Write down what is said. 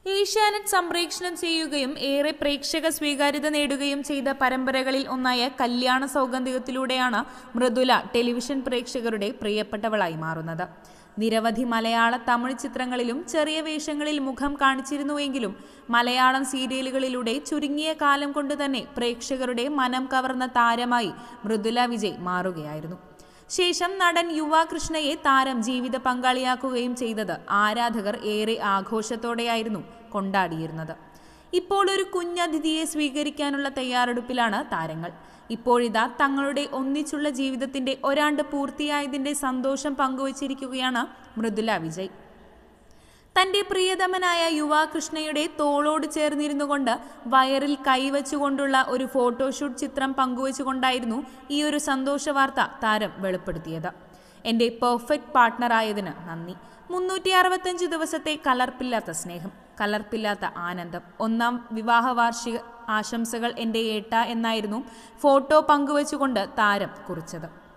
ഏഷ്യാനെറ്റ് സംപ്രേക്ഷണം ചെയ്യുകയും ഏറെ പ്രേക്ഷക സ്വീകാര്യത നേടുകയും ചെയ്ത പരമ്പരകളിൽ ഒന്നായ കല്യാണ സൗഗന്ധികത്തിലൂടെയാണ് മൃദുല ടെലിവിഷൻ പ്രേക്ഷകരുടെ പ്രിയപ്പെട്ടവളായി മാറുന്നത് നിരവധി മലയാള തമിഴ് ചിത്രങ്ങളിലും ചെറിയ വേഷങ്ങളിൽ മുഖം കാണിച്ചിരുന്നുവെങ്കിലും മലയാളം സീരിയലുകളിലൂടെ ചുരുങ്ങിയ കാലം കൊണ്ട് തന്നെ പ്രേക്ഷകരുടെ മനം കവർന്ന താരമായി മൃദുല വിജയ് മാറുകയായിരുന്നു ശേഷം നടൻ യുവാകൃഷ്ണയെ താരം ജീവിത പങ്കാളിയാക്കുകയും ചെയ്തത് ആരാധകർ ഏറെ ആഘോഷത്തോടെയായിരുന്നു കൊണ്ടാടിയിരുന്നത് ഇപ്പോൾ ഒരു കുഞ്ഞതിഥിയെ സ്വീകരിക്കാനുള്ള തയ്യാറെടുപ്പിലാണ് താരങ്ങൾ ഇപ്പോഴിതാ തങ്ങളുടെ ഒന്നിച്ചുള്ള ജീവിതത്തിന്റെ ഒരാണ്ട് പൂർത്തിയായതിന്റെ സന്തോഷം പങ്കുവച്ചിരിക്കുകയാണ് മൃദുല വിജയ് തന്റെ പ്രിയതമനായ യുവാകൃഷ്ണയുടെ തോളോട് ചേർന്നിരുന്നു കൊണ്ട് വയറിൽ കൈവച്ചുകൊണ്ടുള്ള ഒരു ഫോട്ടോഷൂട്ട് ചിത്രം പങ്കുവച്ചുകൊണ്ടായിരുന്നു ഈ ഒരു സന്തോഷ വാർത്ത താരം വെളിപ്പെടുത്തിയത് എൻ്റെ പെർഫെക്റ്റ് പാർട്ട്ണറായതിന് നന്ദി മുന്നൂറ്റി അറുപത്തഞ്ച് ദിവസത്തെ കലർപ്പില്ലാത്ത സ്നേഹം കലർപ്പില്ലാത്ത ആനന്ദം ഒന്നാം വിവാഹ വാർഷിക ആശംസകൾ എൻ്റെ ഏട്ട എന്നായിരുന്നു ഫോട്ടോ പങ്കുവച്ചുകൊണ്ട് താരം കുറിച്ചത്